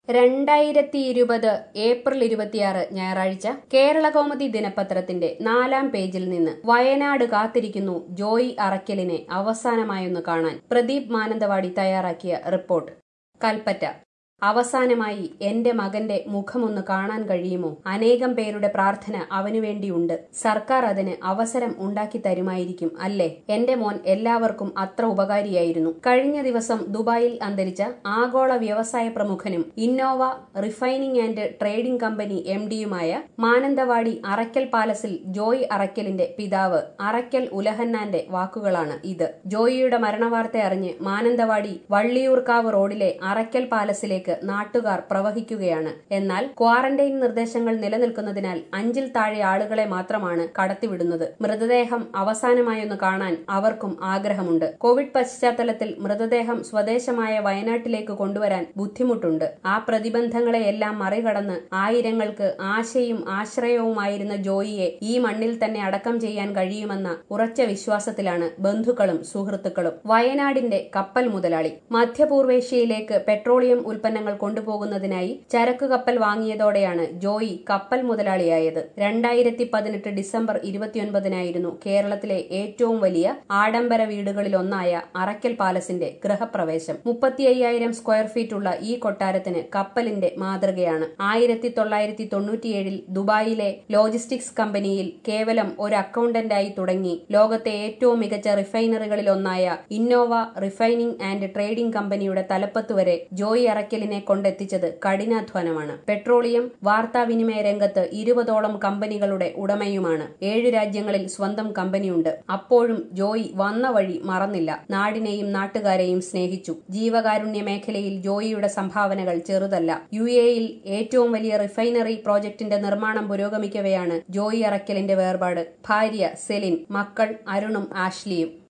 രണ്ടായിരത്തി ഇരുപത് ഏപ്രിൽ ഇരുപത്തിയാറ് ഞായറാഴ്ച കേരള കൗമുദി ദിനപത്രത്തിന്റെ നാലാം പേജിൽ നിന്ന് വയനാട് കാത്തിരിക്കുന്നു ജോയി അറക്കലിനെ അവസാനമായൊന്ന് കാണാൻ പ്രദീപ് മാനന്തവാടി തയ്യാറാക്കിയ റിപ്പോർട്ട് കൽപ്പറ്റ അവസാനമായി എന്റെ മകന്റെ മുഖമൊന്ന് കാണാൻ കഴിയുമോ അനേകം പേരുടെ പ്രാർത്ഥന അവനു വേണ്ടിയുണ്ട് സർക്കാർ അതിന് അവസരം ഉണ്ടാക്കി തരുമായിരിക്കും അല്ലേ എന്റെ മോൻ എല്ലാവർക്കും അത്ര ഉപകാരിയായിരുന്നു കഴിഞ്ഞ ദിവസം ദുബായിൽ അന്തരിച്ച ആഗോള വ്യവസായ പ്രമുഖനും Innova refining and trading company M ഡിയുമായ മാനന്തവാടി അറക്കൽ പാലസിൽ ജോയ് അറക്കലിന്റെ പിതാവ് അറക്കൽ ഉലഹന്നാന്റെ വാക്കുകളാണ് ഇത് ജോയിയുടെ മരണവാർത്ത അറിഞ്ഞ് മാനന്തവാടി വള്ളിയൂർക്കാവ് റോഡിലെ അറക്കൽ പാലസിലേക്ക് നാട്ടുകാർ പ്രവഹിക്കുകയാണ് എന്നാൽ ക്വാറന്റൈൻ നിർദ്ദേശങ്ങൾ നിലനിൽക്കുന്നതിനാൽ അഞ്ചിൽ താഴെ ആളുകളെ മാത്രമാണ് കടത്തിവിടുന്നത് മൃതദേഹം അവസാനമായൊന്ന് കാണാൻ അവർക്കും ആഗ്രഹമുണ്ട് കോവിഡ് പശ്ചാത്തലത്തിൽ മൃതദേഹം സ്വദേശമായ വയനാട്ടിലേക്ക് കൊണ്ടുവരാൻ ബുദ്ധിമുട്ടുണ്ട് ആ പ്രതിബന്ധങ്ങളെയെല്ലാം മറികടന്ന് ആയിരങ്ങൾക്ക് ആശയും ആശ്രയവുമായിരുന്ന ജോയിയെ ഈ മണ്ണിൽ തന്നെ അടക്കം ചെയ്യാൻ കഴിയുമെന്ന ഉറച്ച വിശ്വാസത്തിലാണ് ബന്ധുക്കളും സുഹൃത്തുക്കളും വയനാടിന്റെ കപ്പൽ മുതലാളി മധ്യപൂർവേഷ്യയിലേക്ക് പെട്രോളിയം ഉൽപ്പന്നങ്ങൾ കൊണ്ടുപോകുന്നതിനായി ചരക്ക് കപ്പൽ വാങ്ങിയതോടെയാണ് ജോയി കപ്പൽ മുതലാളിയായത് രണ്ടായിരത്തി പതിനെട്ട് ഡിസംബർ ഇരുപത്തിയൊൻപതിനായിരുന്നു കേരളത്തിലെ ഏറ്റവും വലിയ ആഡംബര വീടുകളിലൊന്നായ അറക്കൽ പാലസിന്റെ ഗൃഹപ്രവേശം മുപ്പത്തി അയ്യായിരം സ്ക്വയർ ഫീറ്റുള്ള ഈ കൊട്ടാരത്തിന് കപ്പലിന്റെ മാതൃകയാണ് ആയിരത്തി തൊള്ളായിരത്തി തൊണ്ണൂറ്റിയേഴിൽ ദുബായിലെ ലോജിസ്റ്റിക്സ് കമ്പനിയിൽ കേവലം ഒരു അക്കൗണ്ടന്റായി തുടങ്ങി ലോകത്തെ ഏറ്റവും മികച്ച റിഫൈനറികളിലൊന്നായ ഇന്നോവ റിഫൈനിംഗ് ആൻഡ് ട്രേഡിംഗ് കമ്പനിയുടെ തലപ്പത്ത് വരെ ജോയി അറക്കലിനെ കൊണ്ടെത്തിച്ചത് കഠിനാധ്വാനമാണ് പെട്രോളിയം വാർത്താവിനിമയ രംഗത്ത് ഇരുപതോളം കമ്പനികളുടെ ഉടമയുമാണ് ഏഴു രാജ്യങ്ങളിൽ സ്വന്തം കമ്പനിയുണ്ട് അപ്പോഴും ജോയി വന്ന വഴി മറന്നില്ല നാടിനെയും നാട്ടുകാരെയും സ്നേഹിച്ചു ജീവകാരുണ്യ മേഖലയിൽ ജോയിയുടെ സംഭാവനകൾ ചെറുതല്ല യു എയിൽ ഏറ്റവും വലിയ റിഫൈനറി പ്രോജക്ടിന്റെ നിർമ്മാണം പുരോഗമിക്കവെയാണ് ജോയി അറക്കലിന്റെ വേർപാട് ഭാര്യ സെലിൻ മക്കൾ അരുണും ആഷ്ലിയും